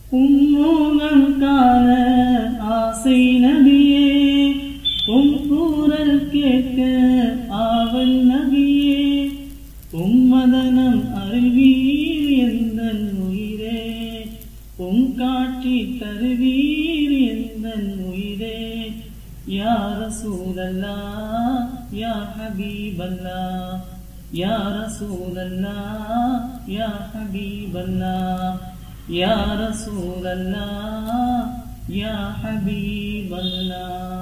உம்மோகம் காண ஆசை நபியே உம் கூறல் கேட்க ஆவல் நபியே உம்மதனம் அருள்வீர் எந்தன் உயிரே உம் காட்சி தருவீர் எந்தன் உயிரே யா ரசூலல்லா யா ஹபீபல்லா யா ரசூலல்லா யா ஹபீபல்லா யா ரசூலல்லா யா ஹபீபல்லா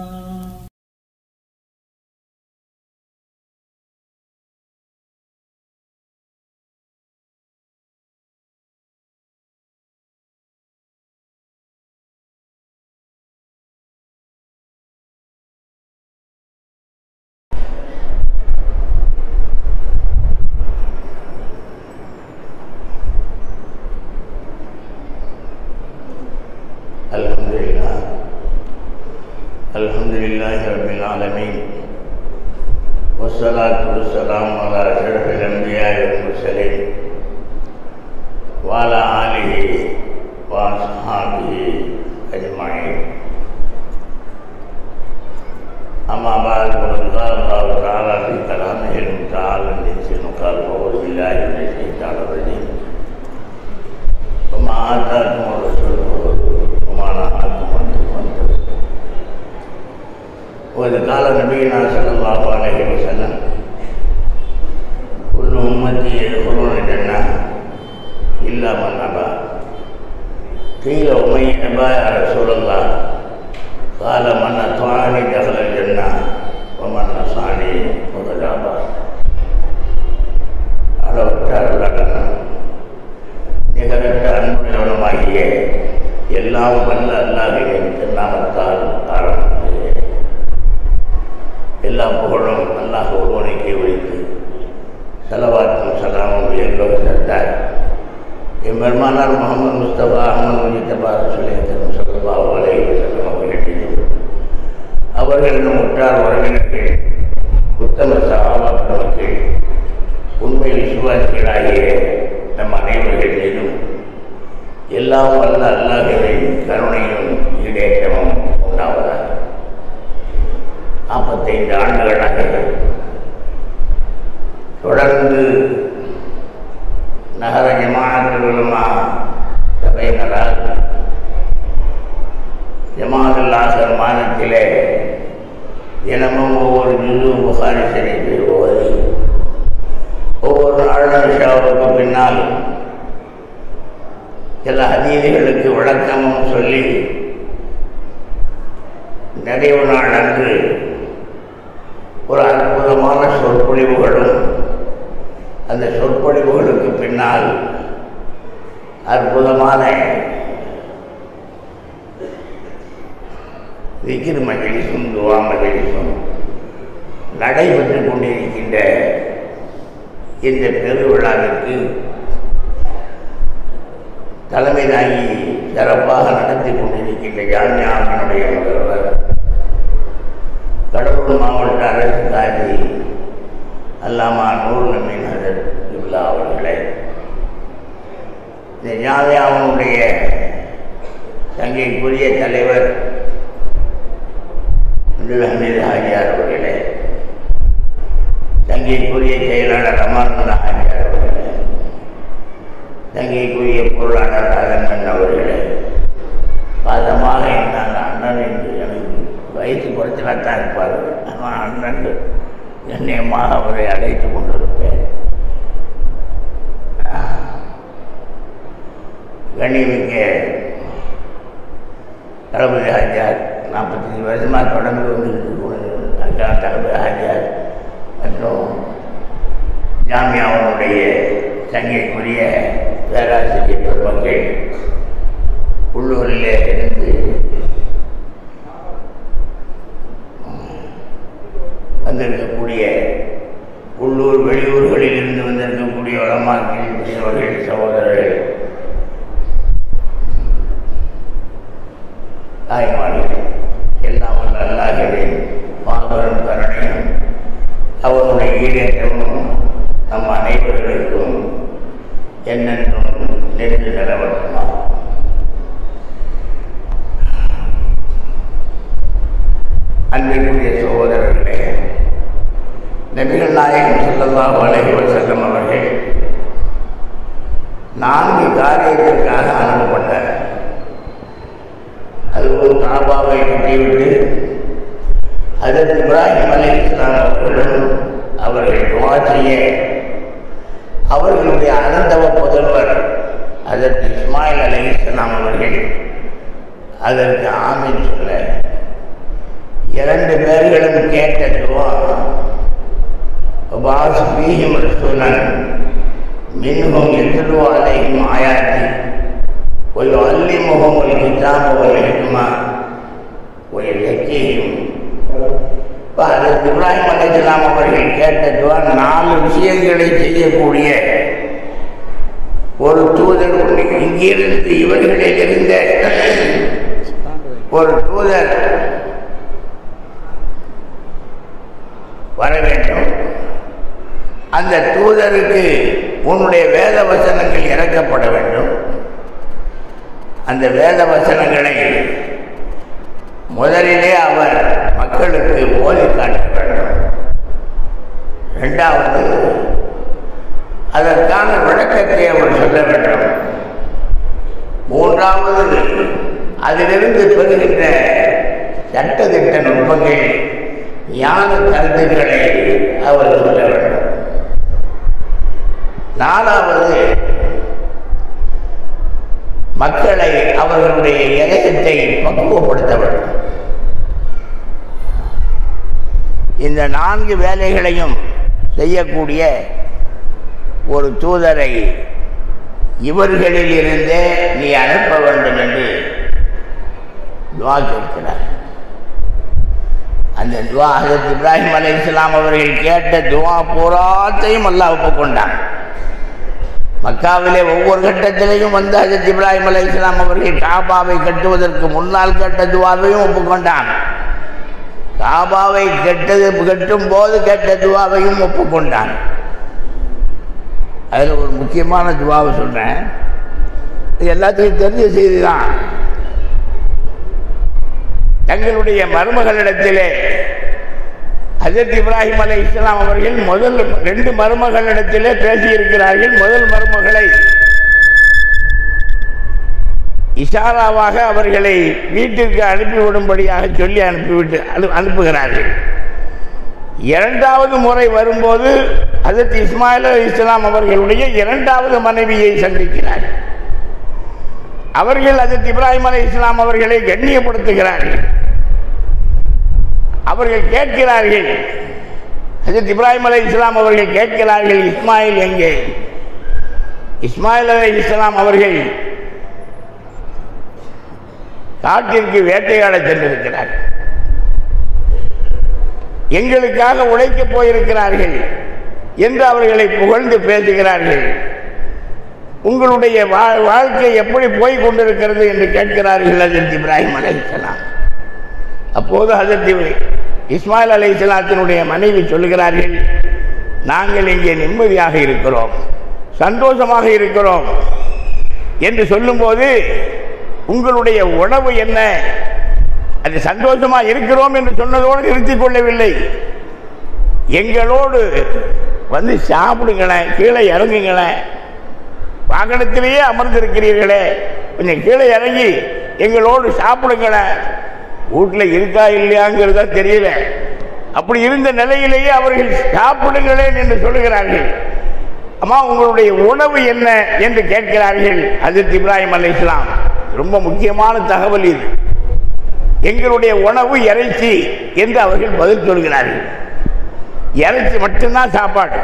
الحمد لله الحمد لله رب العالمين والصلاة والسلام على أشرف الأنبياء والمرسلين وعلى آله وأصحابه أجمعين أما بعد فقد قال الله تعالى في كلامه المتعالى الذي قال أعوذ بالله من الشيطان الرجيم وما آتاكم الرسول فخذوه وما نهاكم عنه فانتهوا وإذ قال نبينا صلى الله عليه وسلم كل أمتي يدخلون الجنة إلا من أبى قيل ومن أبى يا رسول الله قال من أطاعني دخل الجنة ومن عصاني فقد أبى அளவற்ற நிகரற்ற அன்புடையவனுமாகிய எல்லாம் வல்ல அல்லாஹின் திருநாமத்தால் ஆரம்பிக்கிறேன் எல்லா புகழும் அல்லாஹ் ஒருவனுக்கே ஒழித்து செலவாக்கும் சலாமும் எல்லோ சேர்த்தார் என் பெருமானார் முகமது முஸ்தபா அஹமது முஜித்தபா சுலேத்தரும் சல்லா அலை செல்லும் அவர்களிடையும் அவர்களிடம் உற்றார் உறவினர்கள் உத்தம சகாபாக்கள் மக்கள் உண்மை விசுவாசிகளாகிய நம் அனைவர்கள் மீதும் எல்லாம் வல்ல அல்லாஹின் கருணையும் ஈடேற்றமும் உண்டாவதாக நாற்பத்தைந்து ஆண்டுகளாக தொடர்ந்து நகர ஜமாஅத்துல் உலமா சபையினரால் ஜமாஅத்துல் ஆசர் மாதத்திலே தினமும் ஒவ்வொரு ஜுது புகாரி ஷரீஃபை ஓதி ஒவ்வொரு நாளும் ஷாவுக்கு பின்னால் சில அதீதிகளுக்கு விளக்கமும் சொல்லி நிறைவு நாள் அன்று ஒரு அற்புதமான சொற்பொழிவுகளும் அந்த சொற்பொழிவுகளுக்கு பின்னால் அற்புதமான விக்கிர் மகிழ்ச்சியும் துவா மகிழ்ச்சியும் நடைபெற்று கொண்டிருக்கின்ற இந்த பெருவிழாவிற்கு தலைமை தாங்கி சிறப்பாக நடத்தி கொண்டிருக்கின்ற ஜாமியாவினுடைய முதல்வர் கடலூர் மாவட்ட அரசு காதி அல்லாமா நூர் நமீன் ஹசர் இப்லா அவர்களே இந்த ஜாமியாவினுடைய தங்கைக்குரிய தலைவர் அப்துல் ஹமீது ஹாஜியார் அவர்களே தங்கைக்குரிய செயலாளர் ரமான் ஹாஜியார் அவர்களே தங்கைக்குரிய பொருளாளர் ராஜண்ணன் அவர்களே பாதமாக என்னால் அண்ணன் என்று எனக்கு வயசு குறைச்சலாக தான் இருப்பார் ஆனால் அண்ணன் கண்ணியமாக அவரை அழைத்து கொண்டிருப்பேன் கண்ணியமிக்க தளபதி ஹாஜியார் நாற்பத்தஞ்சு வருஷமாக தொடர்ந்து வந்து அக்கா தளபதி ஹாஜியார் மற்றும் ஜாமியாவனுடைய சங்கைக்குரிய பேராசிரியர் பெருமக்கள் உள்ளூரிலே இருந்து வந்திருக்கக்கூடிய உள்ளூர் வெளியூர்களில் இருந்து வந்திருக்கக்கூடிய வளமாக்கள் பெரியவர்கள் சகோதரர்கள் தாய்மார்கள் எல்லாம் வல்ல அல்லாஹ்வின் மாபெரும் கருணையும் அவருடைய ஈடேற்றமும் நம் அனைவர்களுக்கும் என்னென்றும் நின்று நிலவட்டுமா நபிகள் நாயகம் ஸல்லல்லாஹு அலைஹி வஸல்லம் அவர்கள் நான்கு காரியத்திற்காக அனுப்பப்பட்டார் அதுவும் காபாவை கட்டிவிட்டு அதற்கு இப்ராஹிம் அலி இஸ்லாம் அவர்களும் அவர்கள் துவா செய்ய அவர்களுடைய அனந்தவ புதல்வர் அதற்கு இஸ்மாயில் அலி இஸ்லாம் அவர்கள் அதற்கு ஆமீன் சொல்ல இரண்டு பேர்களும் கேட்ட துவா பாஸ் பீஹிம் ரசூலன் மின்ஹும் எதிர்வு அலைஹிம் ஆயாத்தி ويعلمهم الكتاب والحكمة ويزكيهم அதற்கு இப்ராஹிம் அலைஹிஸ்ஸலாம் அவர்கள் கேட்ட துவா நாலு விஷயங்களை செய்யக்கூடிய ஒரு தூதர் உண்டு. இங்கிருந்து இவர்களில் இருந்த ஒரு தூதர் வர வேண்டும் அந்த தூதருக்கு உன்னுடைய வேத வசனங்கள் இறக்கப்பட வேண்டும் அந்த வேத வசனங்களை முதலிலே அவர் மக்களுக்கு ஓதி காட்ட வேண்டும் இரண்டாவது அதற்கான விளக்கத்தை அவர் சொல்ல வேண்டும் மூன்றாவது அதிலிருந்து பெறுகின்ற சட்டத்திட்ட நுட்பங்கள் ஞான கருத்துக்களை அவர் சொல்ல வேண்டும் நாலாவது மக்களை அவர்களுடைய இதயத்தை பக்குவப்படுத்த வேண்டும் இந்த நான்கு வேலைகளையும் செய்யக்கூடிய ஒரு தூதரை இவர்களில் இருந்தே நீ அனுப்ப வேண்டும் என்று துவா கேட்கிறார் அந்த துவா ஹசரத் இப்ராஹிம் அலை இஸ்லாம் அவர்கள் கேட்ட துவா பூராத்தையும் அல்லாஹ் ஒப்புக்கொண்டான் மக்காவிலே ஒவ்வொரு கட்டத்திலையும் வந்து ஹஜரத் இப்ராஹிம் அலை இஸ்லாம் அவர்கள் காபாவை கட்டுவதற்கு முன்னால் கட்ட துவாவையும் ஒப்புக்கொண்டான் காபாவை கெட்டது கட்டும் போது கேட்ட துவாவையும் ஒப்புக்கொண்டான் அதில் ஒரு முக்கியமான துவாவை சொல்கிறேன் இது எல்லாத்துக்கும் தெரிஞ்ச செய்தி தான் தங்களுடைய மருமகளிடத்திலே ஹஜரத் இப்ராஹிம் அலை இஸ்லாம் அவர்கள் முதல் ரெண்டு மருமகளிடத்திலே பேசியிருக்கிறார்கள் முதல் மருமகளை இஷாராவாக அவர்களை வீட்டிற்கு அனுப்பிவிடும்படியாக சொல்லி அனுப்பிவிட்டு அனு அனுப்புகிறார்கள் இரண்டாவது முறை வரும்போது ஹஜரத் இஸ்மாயில் அலி இஸ்லாம் அவர்களுடைய இரண்டாவது மனைவியை சந்திக்கிறார் அவர்கள் ஹஜரத் இப்ராஹிம் அலி இஸ்லாம் அவர்களை கண்ணியப்படுத்துகிறார்கள் அவர்கள் கேட்கிறார்கள் ஹஜரத் இப்ராஹிம் அலை இஸ்லாம் அவர்கள் கேட்கிறார்கள் இஸ்மாயில் எங்கே இஸ்மாயில் அலை இஸ்லாம் அவர்கள் காட்டிற்கு வேட்டையாட சென்றிருக்கிறார் எங்களுக்காக உழைக்கப் போயிருக்கிறார்கள் என்று அவர்களை புகழ்ந்து பேசுகிறார்கள் உங்களுடைய வா- வாழ்க்கை எப்படி போய் கொண்டிருக்கிறது என்று கேட்கிறார்கள் ஹஜரத் இப்ராஹிம் அலை இஸ்லாம் அப்போது ஹஜரத் இஸ்மாயில் அலை இஸ்லாத்தினுடைய மனைவி சொல்லுகிறார்கள் நாங்கள் இங்கே நிம்மதியாக இருக்கிறோம் சந்தோஷமாக இருக்கிறோம் என்று சொல்லும்போது உங்களுடைய உணவு என்ன அது சந்தோஷமா இருக்கிறோம் என்று சொன்னதோடு நிறுத்திக் கொள்ளவில்லை எங்களோடு வந்து சாப்பிடுங்களேன் கீழே இறங்குங்களேன் வாகனத்திலேயே அமர்ந்திருக்கிறீர்களே கொஞ்சம் கீழே இறங்கி எங்களோடு சாப்பிடுங்களேன் வீட்டில் இருக்கா இல்லையாங்கிறதா தெரியல அப்படி இருந்த நிலையிலேயே அவர்கள் சாப்பிடுங்களேன் என்று சொல்லுகிறார்கள் அம்மா உங்களுடைய உணவு என்ன என்று கேட்கிறார்கள் ஹஜரத் இப்ராஹிம் அலை இஸ்லாம் ரொம்ப முக்கியமான தகவல் இது எங்களுடைய உணவு இறைச்சி என்று அவர்கள் பதில் சொல்கிறார்கள் இறைச்சி மட்டும்தான் சாப்பாடு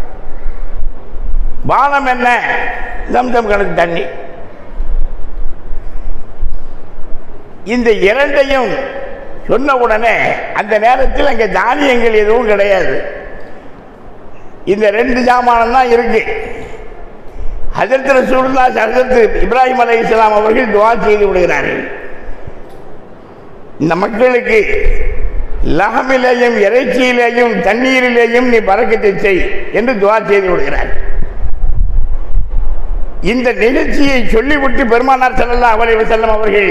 பானம் என்ன தம்தம் கணக்கு தண்ணி இந்த இரண்டையும் சொன்ன உடனே அந்த நேரத்தில் அங்கே தானியங்கள் எதுவும் கிடையாது இந்த ரெண்டு ஜாமானம் தான் இருக்கு ஹஜரத் ரசூலுல்லா ஹஜரத் இப்ராஹிம் அலை இஸ்லாம் அவர்கள் துவா செய்து விடுகிறார்கள் இந்த மக்களுக்கு லகமிலேயும் இறைச்சியிலேயும் தண்ணீரிலேயும் நீ பறக்கத்தை செய் என்று துவா செய்து விடுகிறார் இந்த நிகழ்ச்சியை சொல்லிவிட்டு பெருமானார் ஸல்லல்லாஹு அலைஹி வஸல்லம் அவர்கள்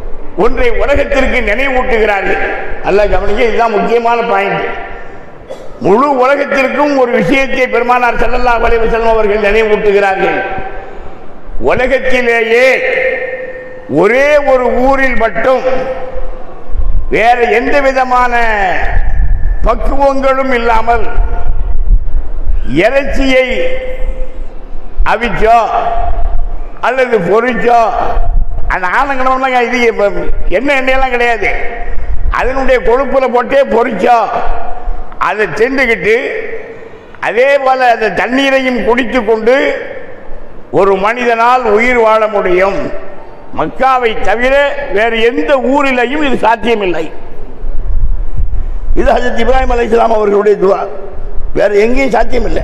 ஒன்றை உலகத்திற்கு நினைவூட்டுகிறார்கள் அல்லாஹ் கவனிக்க இதுதான் முக்கியமான பாயிண்ட் முழு உலகத்திற்கும் ஒரு விஷயத்தை பெருமானார் ஸல்லல்லாஹு அலைஹி வஸல்லம் அவர்கள் நினைவூட்டுகிறார்கள் உலகத்திலேயே ஒரே ஒரு ஊரில் மட்டும் வேற எந்த விதமான பக்குவங்களும் இல்லாமல் இறைச்சியை அவிச்சோ அல்லது பொரிச்சோ அந்த ஆனங்கணம்லாம் இது இப்ப எண்ணெய் எண்ணெயெல்லாம் கிடையாது அதனுடைய கொழுப்புல போட்டே பொரிச்சோ அதை திண்டுக்கிட்டு அதே போல அந்த தண்ணீரையும் குடித்து கொண்டு ஒரு மனிதனால் உயிர் வாழ முடியும் மக்காவை தவிர வேறு எந்த ஊரிலையும் இது சாத்தியமில்லை இது ஹஜரத் இப்ராஹிம் அலைஹிஸ்ஸலாம் அவர்களுடைய துவா வேற எங்கேயும் சாத்தியமில்லை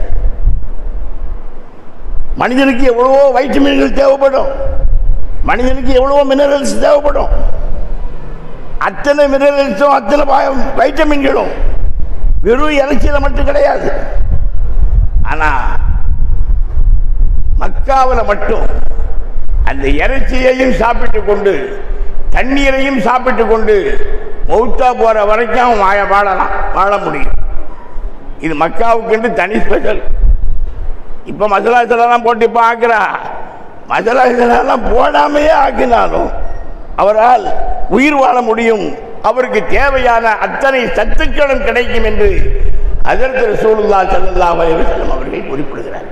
மனிதனுக்கு எவ்வளவோ வைட்டமின்கள் தேவைப்படும் மனிதனுக்கு எவ்வளவோ மினரல்ஸ் தேவைப்படும் அத்தனை மினரல்ஸும் அத்தனை பா- வைட்டமின்களும் வெறும் இறைச்சியில மட்டும் கிடையாது ஆனா மக்காவில் மட்டும் அந்த இறைச்சியையும் சாப்பிட்டு கொண்டு தண்ணீரையும் சாப்பிட்டு கொண்டு மௌத்தா போற வரைக்கும் அவன் வாழ வாழலாம் வாழ முடியும் இது மக்காவுக்கு தனி ஸ்பெஷல் இப்ப மசாலா இதெல்லாம் போட்டு இப்ப ஆக்குறா மசாலா இதெல்லாம் போடாமையே ஆக்கினாலும் அவரால் உயிர் வாழ முடியும் அவருக்கு தேவையான அத்தனை சத்துக்களும் கிடைக்கும் என்று அதற்கு ரசூலுல்லா ஸல்லல்லாஹு அலைஹி வஸல்லம் அவர்கள் குறிப்பிடுகிறார்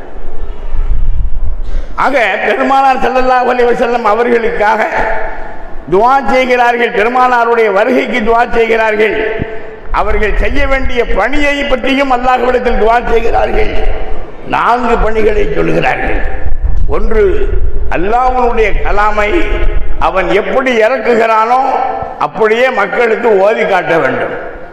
ஆக பெருமானார் ஸல்லல்லாஹு அலைஹி வஸல்லம் அவர்களுக்காக துஆ செய்கிறார்கள் பெருமானாருடைய வருகைக்கு துஆ செய்கிறார்கள் அவர்கள் செய்ய வேண்டிய பணியை பற்றியும் அல்லாஹ்விடத்தில் துஆ செய்கிறார்கள் நான்கு பணிகளை சொல்கிறார்கள் ஒன்று அல்லாஹ்வுடைய கலாமை அவன் எப்படி இறக்குகிறானோ அப்படியே மக்களுக்கு ஓதி காட்ட வேண்டும்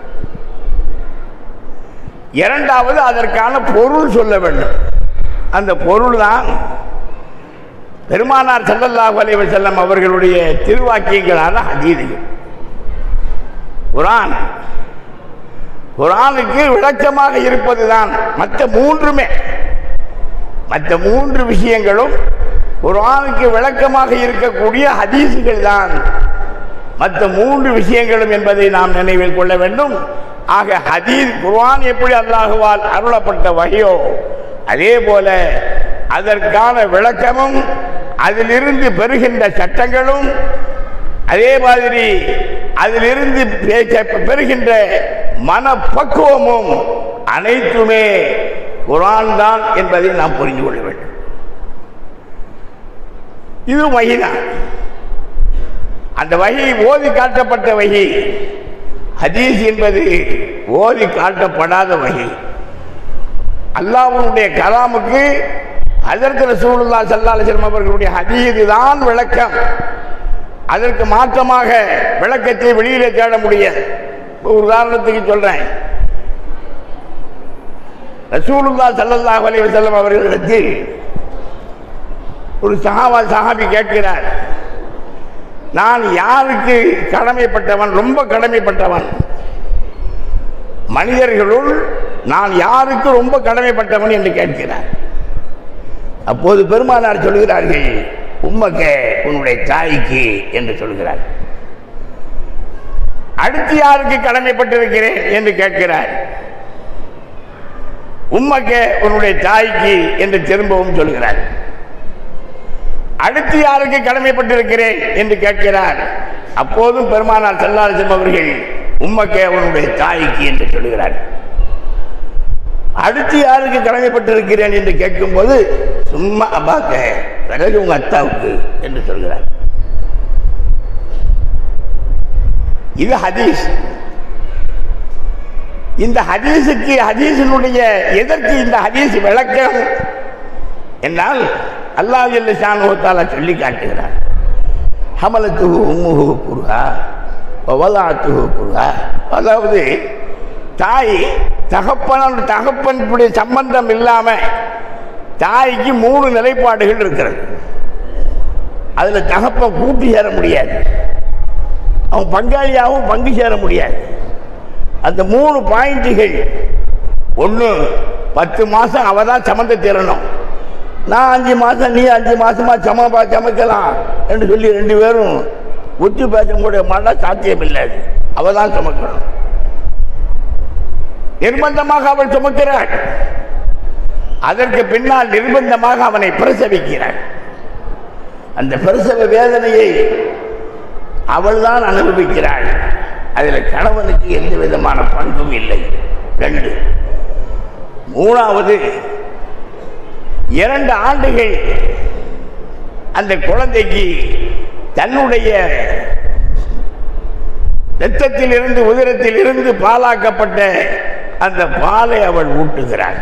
இரண்டாவது அதற்கான பொருள் சொல்ல வேண்டும் அந்த பொருள் தான் பெருமானார் ஸல்லல்லாஹு அலைஹி வஸல்லம் அவர்களுடைய திருவாக்கியங்களான ஹதீதுகள் குரான் குரானுக்கு விளக்கமாக இருப்பதுதான் மற்ற மூன்றுமே மற்ற மூன்று விஷயங்களும் குரானுக்கு விளக்கமாக இருக்கக்கூடிய ஹதீசுகள் தான் மற்ற மூன்று விஷயங்களும் என்பதை நாம் நினைவில் கொள்ள வேண்டும் ஆக ஹதீஸ் குர்ஆன் எப்படி அல்லாஹுவால் அருளப்பட்ட வகையோ அதே போல அதற்கான விளக்கமும் அதிலிருந்து பெறுகின்ற சட்டங்களும் அதே மாதிரி அதிலிருந்து பேச- பெறுகின்ற மனப்பக்குவமும் அனைத்துமே குரான் தான் என்பதை நாம் புரிந்து கொள்ள வேண்டும் இது வகைதான் அந்த வகை ஓதி காட்டப்பட்ட வகை ஹதீஸ் என்பது ஓதி காட்டப்படாத வகை அல்லாஹ்வுடைய கலாமுக்கு அதற்கு ரசூலுல்லா ஸல்லல்லாஹு அலைஹி வஸல்லம் அவர்களுடைய ஹதீஸ் தான் விளக்கம் அதற்கு மாற்றமாக விளக்கத்தை வெளியிலே தேட முடியாது இப்ப ஒரு உதாரணத்துக்கு சொல்றேன் ரசூலுல்லா ஸல்லல்லாஹு அலைஹி வஸல்லம் அவர்களிடத்தில் ஒரு சஹாபா சஹாபி கேட்கிறார் நான் யாருக்கு கடமைப்பட்டவன் ரொம்ப கடமைப்பட்டவன் மனிதர்களுள் நான் யாருக்கு ரொம்ப கடமைப்பட்டவன் என்று கேட்கிறார் அப்போது பெருமானார் சொல்கிறார்கள் உம்மக்கே உன்னுடைய தாய்க்கு என்று சொல்கிறார் அடுத்து யாருக்கு கடமைப்பட்டிருக்கிறேன் என்று கேட்கிறார் உம்மக்கே உன்னுடைய தாய்க்கு என்று திரும்பவும் சொல்கிறார் அடுத்து யாருக்கு கடமைப்பட்டிருக்கிறேன் என்று கேட்கிறார் அப்போதும் பெருமானார் செல்லாரசம் அவர்கள் உம்மக்கே உன்னுடைய தாய்க்கு என்று சொல்கிறார் அடுத்து யாருக்கு கடமைப்பட்டிருக்கிறேன் என்று கேட்கும்போது சும்மா அப்பாக்க பிறகு உங்க அத்தாவுக்கு என்று சொல்கிறார் இது ஹதீஸ் இந்த ஹதீஸுக்கு ஹதீஸினுடைய எதற்கு இந்த ஹதீஸ் விளக்கம் என்னால் அல்லாஹ் ஜல்ல ஷானுவத்தாலா சொல்லி காட்டுகிறார் ஹமலத்துஹு உம்முஹு குருஹா வலாத்துஹு குருஹா அதாவது தாய் தகப்பன தகப்பனுடைய சம்பந்தம் இல்லாம தாய்க்கு மூணு நிலைப்பாடுகள் இருக்கிறது அதுல தகப்பன் கூட்டி சேர முடியாது அவன் பங்காளியாகவும் பங்கு சேர முடியாது அந்த மூணு பாயிண்ட்டுகள் ஒன்று பத்து மாதம் அவ தான் சமந்த தீரணும் நான் அஞ்சு மாதம் நீ அஞ்சு மாசமா சமப்பா சமைக்கலாம் என்று சொல்லி ரெண்டு பேரும் ஒத்து பேச கூட மாட்டா சாத்தியம் இல்லை அது அவ தான் சமைக்கணும் நிர்பந்தமாக அவள் சுமக்கிறாள் அதற்கு பின்னால் நிர்பந்தமாக அவனை பிரசவிக்கிறாள் அந்த பிரசவ வேதனையை அவள்தான் அனுபவிக்கிறாள் அதில் கணவனுக்கு எந்த விதமான பங்கும் இல்லை ரெண்டு மூணாவது இரண்டு ஆண்டுகள் அந்த குழந்தைக்கு தன்னுடைய இரத்தத்தில் இருந்து உதிரத்தில் இருந்து பாலாக்கப்பட்ட அந்த பாலை அவள் ஊட்டுகிறாள்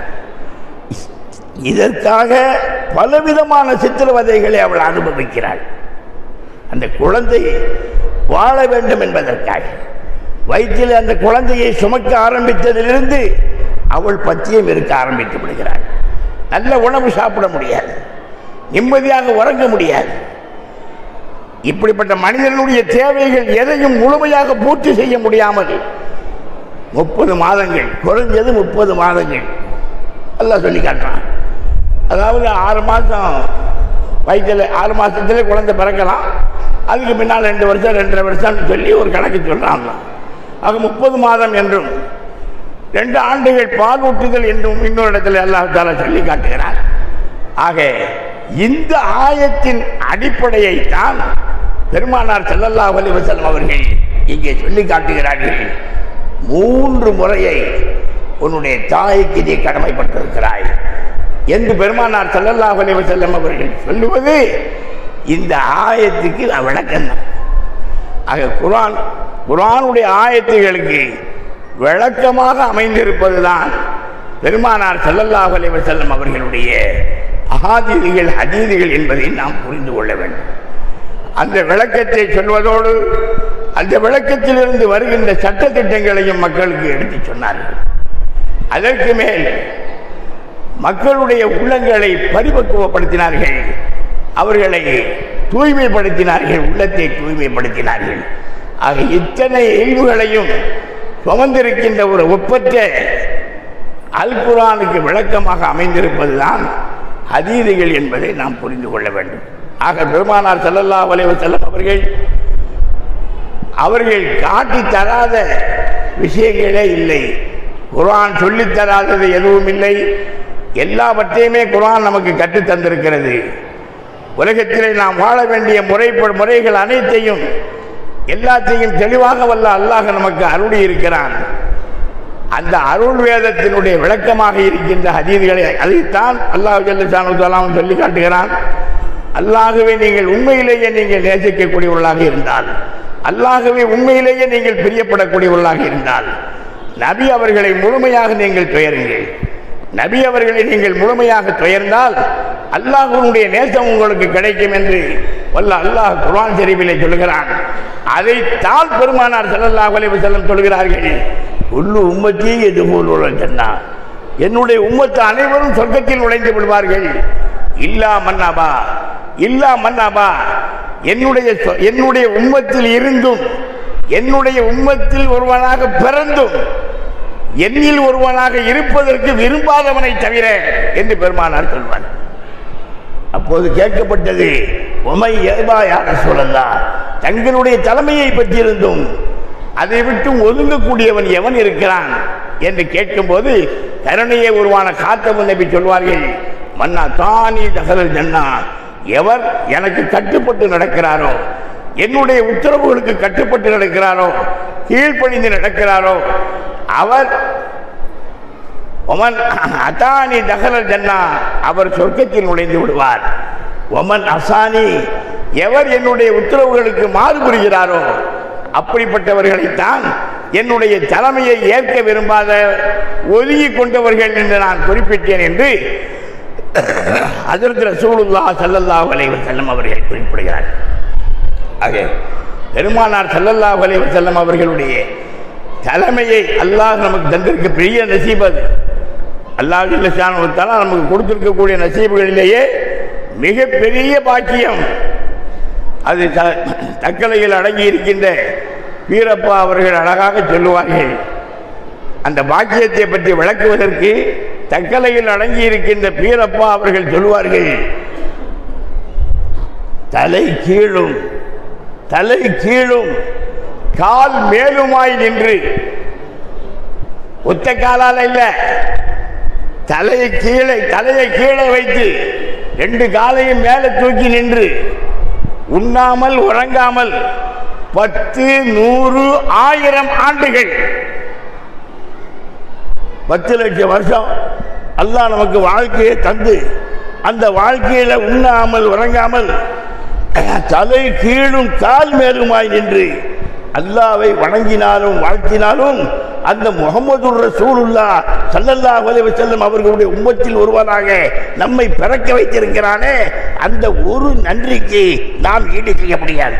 இதற்காக பலவிதமான சித்திரவதைகளை அவள் அனுபவிக்கிறாள் அந்த குழந்தை வாழ வேண்டும் என்பதற்காக வயிற்றில் அந்த குழந்தையை சுமக்க ஆரம்பித்ததிலிருந்து அவள் பத்தியம் இருக்க ஆரம்பித்து விடுகிறாள் நல்ல உணவு சாப்பிட முடியாது நிம்மதியாக உறங்க முடியாது இப்படிப்பட்ட மனிதனுடைய தேவைகள் எதையும் முழுமையாக பூர்த்தி செய்ய முடியாமல் முப்பது மாதங்கள் குறைஞ்சது முப்பது மாதங்கள் எல்லாம் சொல்லி காட்டுறான் அதாவது ஆறு மாதம் வயிற்றில் ஆறு மாதத்துல குழந்தை பிறக்கலாம் அதுக்கு பின்னால் ரெண்டு வருஷம் ரெண்டரை வருஷம்னு சொல்லி ஒரு கணக்கு சொல்கிறாங்க ஆக முப்பது மாதம் என்றும் ரெண்டு ஆண்டுகள் பால் ஊட்டுதல் என்றும் இன்னொரு இடத்துல அல்லாஹால சொல்லி காட்டுகிறார் ஆக இந்த ஆயத்தின் அடிப்படையை தான் பெருமானார் ஸல்லல்லாஹு அலைஹி வஸல்லம் அவர்கள் இங்கே சொல்லி காட்டுகிறார்கள் மூன்று முறையை உன்னுடைய தாய்க்கு நீ கடமைப்பட்டிருக்கிறாய் என்று பெருமானார் ஸல்லல்லாஹு அலைஹி வஸல்லம் அவர்கள் சொல்லுவது இந்த ஆயத்துக்கு விளக்கம் தான் ஆக குர்ஆன் குர்ஆனுடைய ஆயத்துகளுக்கு விளக்கமாக அமைந்திருப்பதுதான் பெருமானார் ஸல்லல்லாஹு அலைஹி வஸல்லம் அவர்களுடைய அகாதீதிகள் ஹதீதுகள் என்பதை நாம் புரிந்து கொள்ள வேண்டும் அந்த விளக்கத்தை சொல்வதோடு அந்த விளக்கத்திலிருந்து வருகின்ற சட்டத்திட்டங்களையும் மக்களுக்கு எடுத்துச் சொன்னார்கள் அதற்கு மேல் மக்களுடைய உள்ளங்களை பரிபக்குவப்படுத்தினார்கள் அவர்களை தூய்மைப்படுத்தினார்கள் உள்ளத்தை தூய்மைப்படுத்தினார்கள் ஆக இத்தனை இயல்புகளையும் சுமந்திருக்கின்ற ஒரு ஒப்பற்ற அல் குரானுக்கு விளக்கமாக அமைந்திருப்பதுதான் ஹதீதுகள் என்பதை நாம் புரிந்து கொள்ள வேண்டும் ஆக பெருமானார் ஸல்லல்லாஹு அலைஹி வஸல்லம் அவர்கள் அவர்கள் காட்டி தராத விஷயங்களே இல்லை குர்ஆன் சொல்லித் தராதது எதுவும் இல்லை எல்லாவற்றையுமே குர்ஆன் நமக்கு கற்றுத் தந்திருக்கிறது உலகத்திலே நாம் வாழ வேண்டிய முறை முறைகள் அனைத்தையும் எல்லாத்தையும் தெளிவாக வல்ல அல்லாஹ் நமக்கு அருளி இருக்கிறான் அந்த அருள் வேதத்தினுடைய விளக்கமாக இருக்கின்ற ஹதீதுகளை அதைத்தான் அல்லாஹ் ஜல்லுசானு சொல்லி காட்டுகிறான் அல்லாகவே நீங்கள் உண்மையிலேயே நீங்கள் நேசிக்கக்கூடியவர்களாக இருந்தால் அல்லாகவே உண்மையிலேயே நீங்கள் பிரியப்படக்கூடியவர்களாக இருந்தால் நபி அவர்களை முழுமையாக நீங்கள் துயருங்கள் நபி அவர்களை நீங்கள் முழுமையாக துயர்ந்தால் அல்லாஹ்வுடைய நேசம் உங்களுக்கு கிடைக்கும் என்று வல்ல அல்லாஹ் குர்ஆன் ஷரீஃபிலே சொல்கிறான் அதைத்தான் பெருமானார் ஸல்லல்லாஹு அலைஹி வஸல்லம் சொல்கிறார்கள் உள்ளு உம்மத்தி எது போல் சொன்னா என்னுடைய உம்மத்து அனைவரும் சொர்க்கத்தில் நுழைந்து விடுவார்கள் இல்லா மன்னாபா இல்லா மன்னாபா என்னுடைய சொ- என்னுடைய உம்மத்தில் இருந்தும் என்னுடைய உம்மத்தில் ஒருவனாக பிறந்தும் என்னில் ஒருவனாக இருப்பதற்கு விரும்பாதவனை தவிர என்று பெருமானார் சொல்வார் அப்போது கேட்கப்பட்டது உமை ஏபா யார சொல்லலாம் தங்களுடைய தலைமையை பற்றியிருந்தும் அதை விட்டு ஒதுங்கக்கூடியவன் எவன் இருக்கிறான் என்று கேட்கும்போது கருணையை உருவான காத்தவன் நபி சொல்வார்கள் மன்னா தானி தகவல் ஜன்னா எவர் எனக்கு கட்டுப்பட்டு நடக்கிறாரோ என்னுடைய உத்தரவுகளுக்கு கட்டுப்பட்டு நடக்கிறாரோ கீழ்ப்பணிந்து நடக்கிறாரோ அவர் ஒமன் அதானி தகலல் ஜன்னா அவர் சொர்க்கத்தில் நுழைந்து விடுவார் ஒமன் அசானி எவர் என்னுடைய உத்தரவுகளுக்கு மாறு புரிகிறாரோ அப்படிப்பட்டவர்களைத்தான் என்னுடைய தலைமையை ஏற்க விரும்பாத ஒதுங்கி கொண்டவர்கள் என்று நான் குறிப்பிட்டேன் என்று அதற்கு ரசூலுல்லா ஸல்லல்லாஹு அலைஹி வஸல்லம் அவர்கள் குறிப்பிடுகிறார் ஆக பெருமானார் ஸல்லல்லாஹு அலைஹி வஸல்லம் அவர்களுடைய தலைமையை அல்லாஹ் நமக்கு தந்திருக்க பெரிய நசீப் அது அல்லாஹ் ஜல்லஷானுத்தாலா நமக்கு கொடுத்திருக்கக்கூடிய நசீபுகளிலேயே மிகப்பெரிய பாக்கியம் அது த- தக்கலையில் அடங்கி இருக்கின்ற வீரப்பா அவர்கள் அழகாக சொல்லுவார்கள் அந்த பாக்கியத்தை பற்றி விளக்குவதற்கு தக்கலையில் அடங்கி இருக்கின்ற பீரப்பா அவர்கள் சொல்லுவார்கள் தலை கீழும் தலை கீழும் கால் மேலுமாய் நின்று ஒத்த காலால இல்ல தலையை கீழே தலையை கீழே வைத்து ரெண்டு காலையும் மேலே தூக்கி நின்று உண்ணாமல் உறங்காமல் பத்து நூறு ஆயிரம் ஆண்டுகள் பத்து லட்சம் வருஷம் அல்லாஹ் நமக்கு வாழ்க்கையை தந்து அந்த வாழ்க்கையில உண்ணாமல் உறங்காமல் தலை கீழும் கால் மேலுமாய் நின்று அல்லாவை வணங்கினாலும் வாழ்த்தினாலும் அந்த முகமது ரசூலுல்லா ஸல்லல்லாஹு அலைஹி வஸல்லம் அவர்களுடைய உம்மத்தில் ஒருவராக நம்மை பிறக்க வைத்திருக்கிறானே அந்த ஒரு நன்றிக்கு நாம் ஈடு செய்ய முடியாது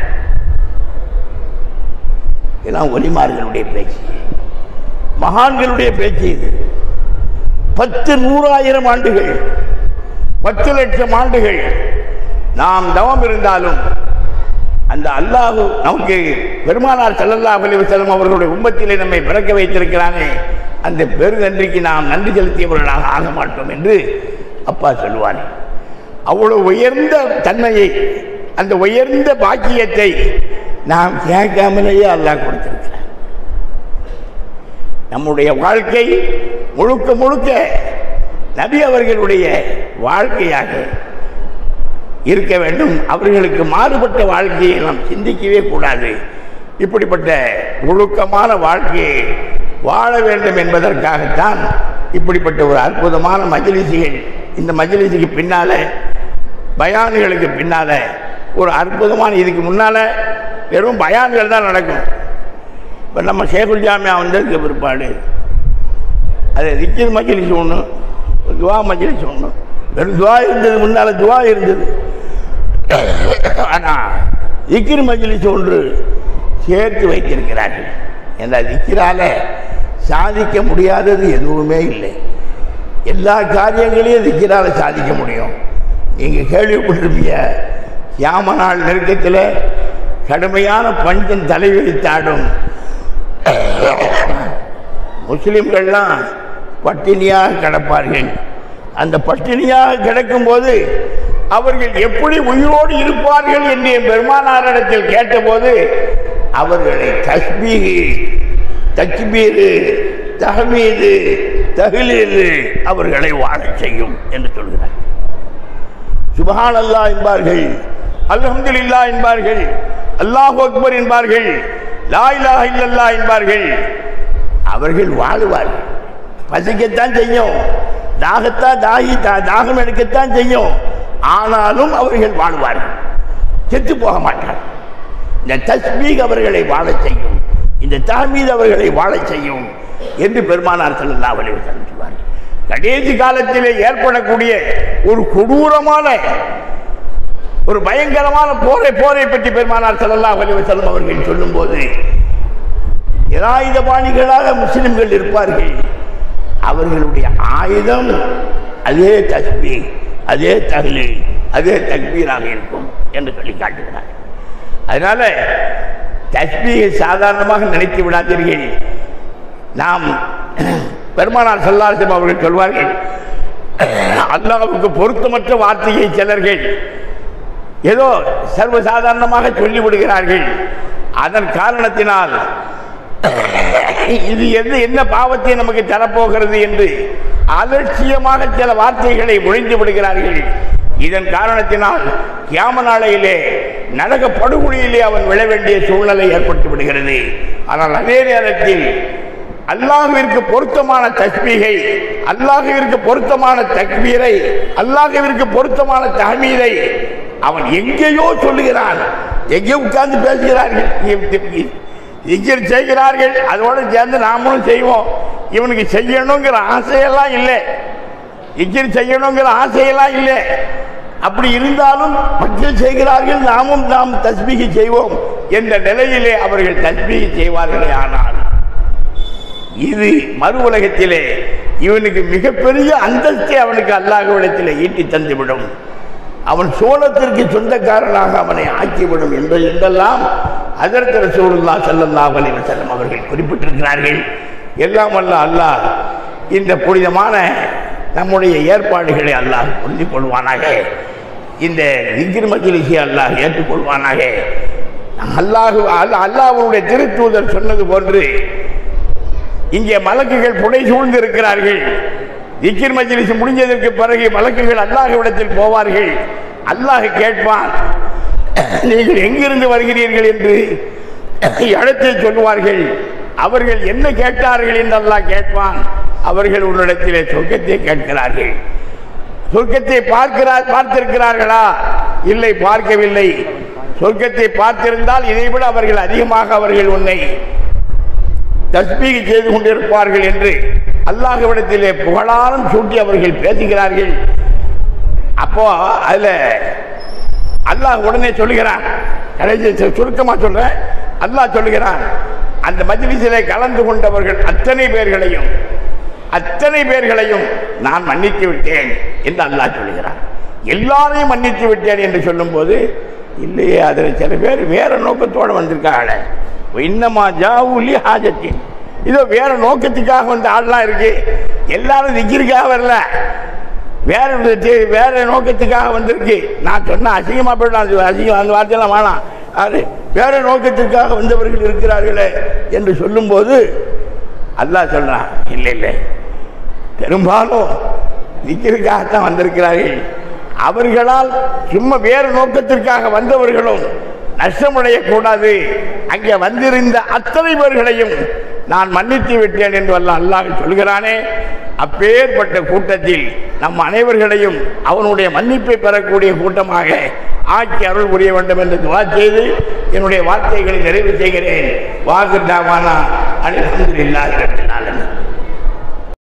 இதெல்லாம் ஒலிமார்களுடைய பேச்சு மகான்களுடைய பேச்சு இது பத்து நூறாயிரம் ஆண்டுகள் பத்து லட்சம் ஆண்டுகள் நாம் தவம் இருந்தாலும் அந்த அல்லாஹ் நமக்கு பெருமானார் ஸல்லல்லாஹு அலைஹி வஸல்லம் அவர்களுடைய உம்மத்திலே நம்மை பிறக்க வைத்திருக்கிறானே அந்த பெருநன்றிக்கு நாம் நன்றி செலுத்தியவர்களாக ஆக மாட்டோம் என்று அப்பா சொல்லுவார் அவ்வளவு உயர்ந்த தன்மையை அந்த உயர்ந்த பாக்கியத்தை நாம் கேட்காமலேயே அல்லாஹ் கொடுத்திருக்கிறார் நம்முடைய வாழ்க்கை முழுக்க முழுக்க நபி அவர்களுடைய வாழ்க்கையாக இருக்க வேண்டும் அவர்களுக்கு மாறுபட்ட வாழ்க்கையை நாம் சிந்திக்கவே கூடாது இப்படிப்பட்ட ஒழுக்கமான வாழ்க்கையை வாழ வேண்டும் என்பதற்காகத்தான் இப்படிப்பட்ட ஒரு அற்புதமான மஜ்லிசுகள் இந்த மஜ்லிஸுக்கு பின்னால பயான்களுக்கு பின்னால ஒரு அற்புதமான இதுக்கு முன்னால வெறும் பயான்கள் தான் நடக்கும் இப்போ நம்ம ஷேகுல் ஜாமியா வந்ததுக்கு பிற்பாடு அது திக்கிர் மஜ்லிஸ் ஒன்று துவா மஜ்லிஸ் ஒன்று வெறும் துவா இருந்தது முன்னால் துவா இருந்தது ஆனால் திக்கிர் மஜ்லிஸ் ஒன்று சேர்த்து வைத்திருக்கிறார்கள் என்ற திக்கிரால சாதிக்க முடியாதது எதுவுமே இல்லை எல்லா காரியங்களையும் திக்கிரால சாதிக்க முடியும் நீங்கள் கேள்விப்பட்டிருப்பீங்க யாம நாள் நெருக்கத்தில் கடுமையான பஞ்சம் தலைவிரித்தாடும் முஸ்லிம்கள்லாம் பட்டினியாக கிடப்பார்கள் அந்த பட்டினியாக கிடக்கும்போது அவர்கள் எப்படி உயிரோடு இருப்பார்கள் என்று என் பெருமானாரிடத்தில் கேட்டபோது அவர்களை தஸ்பீகு தக்பீரு தஹமீது தஹ்லீலு அவர்களை வாழச் செய்யும் என்று சொல்கிறார் சுபஹான் அல்லாஹ் என்பார்கள் அல்ஹம்துலில்லா என்பார்கள் அல்லாஹ் அக்பர் என்பார்கள் லா இலாஹ இல்லல்லாஹ் என்பார்கள் அவர்கள் வாழுவார்கள் பசிக்கத்தான் செய்யும் தாகத்தான் தாகி தா- தாகம் எடுக்கத்தான் செய்யும் ஆனாலும் அவர்கள் வாழ்வார்கள் செத்து போக மாட்டார்கள் இந்த தஸ்மீக் அவர்களை வாழச் செய்யும் இந்த தஹமீத் அவர்களை வாழச் செய்யும் என்று பெருமானார் ஸல்லல்லாஹு அலைஹி வஸல்லம் சொல்வார்கள் கடைசி காலத்திலே ஏற்படக்கூடிய ஒரு கொடூரமான ஒரு பயங்கரமான போரை போரை பற்றி பெருமானார் ஸல்லல்லாஹு அலைஹி வஸல்லம் அவர்கள் சொல்லும்போது நிராயுதபாணிகளாக முஸ்லிம்கள் இருப்பார்கள் அவர்களுடைய ஆயுதம் அதே தஸ்பீ அதே தஹ்லீல் அதே தக்பீராக இருக்கும் என்று சொல்லி காட்டுகிறார் அதனால தஸ்பீகை சாதாரணமாக நினைத்து விடாதீர்கள் நாம் பெருமானார் சொல்லாசம் அவர்கள் சொல்வார்கள் அல்லாவுக்கு பொருத்தமற்ற வார்த்தையை சிலர்கள் ஏதோ சர்வசாதாரணமாக சொல்லிவிடுகிறார்கள் அதன் காரணத்தினால் இது எது என்ன பாவத்தை நமக்கு தரப்போகிறது என்று அலட்சியமாக சில வார்த்தைகளை ஒழிந்து விடுகிறார்கள் இதன் காரணத்தினால் கியாம நாளையிலே நரக படுகொலியிலே அவன் விழ வேண்டிய சூழ்நிலை ஏற்பட்டு விடுகிறது ஆனால் அதே நேரத்தில் அல்லாஹுவிற்கு பொருத்தமான தஸ்பீகை அல்லாஹுவிற்கு பொருத்தமான தக்பீரை அல்லாஹுவிற்கு பொருத்தமான தஹமீதை அவன் எங்கேயோ சொல்லுகிறான் எங்கே உட்கார்ந்து பேசுகிறார்கள் இ- இஜர் செய்கிறார்கள் அதோடு சேர்ந்து நாமளும் செய்வோம் இவனுக்கு செய்யணுங்கிற ஆசையெல்லாம் இல்லை இஜர் செய்யணுங்கிற ஆசையெல்லாம் இல்லை அப்படி இருந்தாலும் மக்கள் செய்கிறார்கள் நாமும் நாம் தஸ்பீகி செய்வோம் என்ற நிலையிலே அவர்கள் தஸ்பீகி செய்வார்களே ஆனால் இது மறு உலகத்திலே இவனுக்கு மிகப்பெரிய அந்தஸ்தை அவனுக்கு அல்லாஹ்விடத்திலே ஈட்டி தந்துவிடும் அவன் சோழத்திற்கு சொந்தக்காரனாக அவனை ஆக்கிவிடும் என்பது என்றெல்லாம் அதற்கு ரசூலுல்லாஹ் ஸல்லல்லாஹு அலைஹி வஸல்லம் அவர்கள் குறிப்பிட்டிருக்கிறார்கள் எல்லாம் வல்ல அல்லாஹ் இந்த புனிதமான நம்முடைய ஏற்பாடுகளை அல்லாஹ் புரிந்து கொள்வானாக இந்த திக்ர் மஜ்லிஸை அல்லாஹ் ஏற்றுக்கொள்வானாக அல்லாஹ் அல்லாஹ்வுடைய திருத்தூதர் சொன்னது போன்று இங்கே மலக்குகள் புடை சூழ்ந்து இருக்கிறார்கள் திக்கிர் மஜ்லிஸ் முடிஞ்சதற்கு பிறகு மலக்குகள் அல்லாஹ்விடத்தில் போவார்கள் அல்லாஹ் கேட்பான் நீங்கள் எங்கிருந்து வருகிறீர்கள் என்று இடத்தை சொல்லுவார்கள் அவர்கள் என்ன கேட்டார்கள் என்று அல்லாஹ் கேட்பான் அவர்கள் உன்னிடத்திலே சொர்க்கத்தை கேட்கிறார்கள் சொர்க்கத்தை பார்க்கிறார் பார்த்திருக்கிறார்களா இல்லை பார்க்கவில்லை சொர்க்கத்தை பார்த்திருந்தால் இதைவிட அவர்கள் அதிகமாக அவர்கள் உன்னை தஸ்பீக செய்து கொண்டிருப்பார்கள் என்று அல்லாஹ்விடத்திலே புகழாரம் சூட்டி அவர்கள் பேசுகிறார்கள் அப்போ அதுல அல்லாஹ் உடனே சொல்லுகிறான் கடைசி சு- சுருக்கமா சொல்றேன் அல்லாஹ் சொல்லுகிறான் அந்த மஜ்லிஸிலே கலந்து கொண்டவர்கள் அத்தனை பேர்களையும் அத்தனை பேர்களையும் நான் மன்னித்து விட்டேன் என்று அல்லாஹ் சொல்லுகிறான் எல்லாரையும் மன்னித்து விட்டேன் என்று சொல்லும்போது இல்லையே அதில் சில பேர் வேற நோக்கத்தோடு வந்திருக்காங்களே இன்னமா ஜாவுலி ஹாஜத்தின் இதோ வேற நோக்கத்துக்காக வந்த ஆள்லாம் இருக்கு எல்லாரும் திக்கிற்காக வரல வேற விதத்தி- வேற நோக்கத்துக்காக வந்திருக்கு நான் சொன்ன அசிங்கமா போயிடும் அது அசிங்கம் அந்த வார்த்தையெல்லாம் வேணாம் அது வேற நோக்கத்திற்காக வந்தவர்கள் இருக்கிறார்களே என்று சொல்லும்போது அல்லாஹ் சொல்றான் இல்லை இல்லை பெரும்பாலும் நிற்கிறதுக்காகத்தான் வந்திருக்கிறார்கள் அவர்களால் சும்மா வேறு நோக்கத்திற்காக வந்தவர்களும் நஷ்டமடையக்கூடாது அங்கே வந்திருந்த அத்தனை பேர்களையும் நான் மன்னித்து விட்டேன் என்று அல்ல அல்லாஹ் சொல்கிறானே அப்பேற்பட்ட கூட்டத்தில் நம் அனைவர்களையும் அவனுடைய மன்னிப்பை பெறக்கூடிய கூட்டமாக ஆக்கி அருள் புரிய வேண்டும் என்று துவா செய்து என்னுடைய வார்த்தைகளை நிறைவு செய்கிறேன் வாகுதாவானா அலமதுல்லாஹி ரப்பில் ஆலமீன்